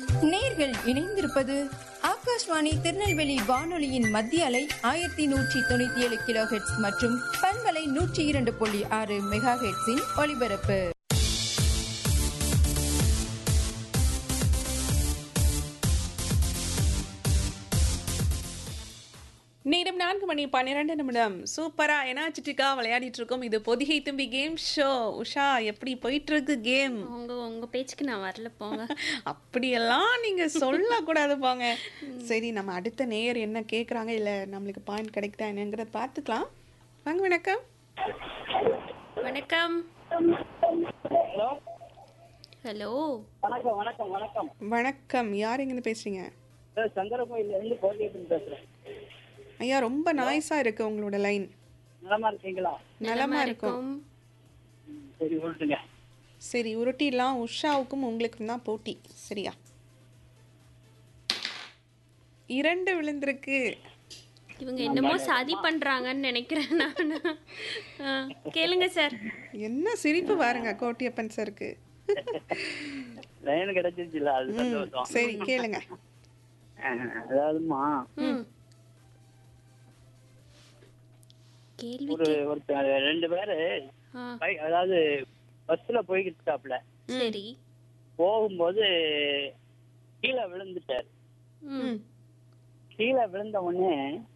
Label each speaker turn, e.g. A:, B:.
A: நேர்கள் இணைந்திருப்பது ஆகாஷ்வாணி திருநெல்வேலி வானொலியின் மத்திய அலை ஆயிரத்தி நூற்றி தொண்ணூத்தி ஏழு கிலோ ஹெட்ஸ் மற்றும் பண்பலை நூற்றி இரண்டு புள்ளி ஆறு மெகா ஹெட்ஸின் ஒலிபரப்பு
B: நேரம் நான்கு மணி பன்னிரெண்டு நிமிடம் சூப்பரா எனாச்சிட்டிக்கா விளையாடிட்டு இருக்கோம் இது பொதிகை தும்பி கேம் ஷோ உஷா எப்படி போயிட்டு இருக்கு கேம்
C: உங்க உங்க பேச்சுக்கு நான் வரல போங்க
B: அப்படியெல்லாம் நீங்க சொல்லக்கூடாது போங்க சரி நம்ம அடுத்த நேயர் என்ன கேக்குறாங்க இல்ல நம்மளுக்கு பாயிண்ட் கிடைக்குதா என்னங்கிறத பார்த்துக்கலாம் வாங்க வணக்கம்
C: வணக்கம்
D: ஹலோ
C: ஹலோ
D: வணக்கம் வணக்கம் வணக்கம்
B: வணக்கம் யார் எங்கன்னு பேசுறீங்க
D: சார் சங்கரகோயில இருந்து கோவிலிருந்து பேசுறேன்
B: ஐயா ரொம்ப நாய்ஸா இருக்கு உங்களோட லைன்
D: நலமா இருக்கீங்களா
B: நலமா இருக்கும்
D: ம், சரி விட்டுங்க
B: சரி உருட்டிடலாம் உஷாவுக்கும் உங்களுக்கும் தான் போட்டி சரியா இரண்டு விழுந்திருக்கு
C: இவங்க என்னமோ சதி பண்றாங்கன்னு நினைக்கிறேன் நான் ஆ, கேளுங்க சார்
B: என்ன சிரிப்பு பாருங்க கோட்டியப்பன் சருக்கு
D: லைன் கிடைச்சிருச்சுல அது சந்தோஷம்
B: சரி கேளுங்க
D: அஹ், அதாவதுமா
C: ம் கேள்வி
D: ஒரு ஒருத்தர் ரெண்டு பேரு
C: ஆ,
D: பை- அதாவது பஸ்ல போய்கிட்டு இருக்காப்ல
C: சரி
D: போகும்போது கீழே விழுந்துட்டார்
C: ம்
D: கீழே விழுந்த உடனே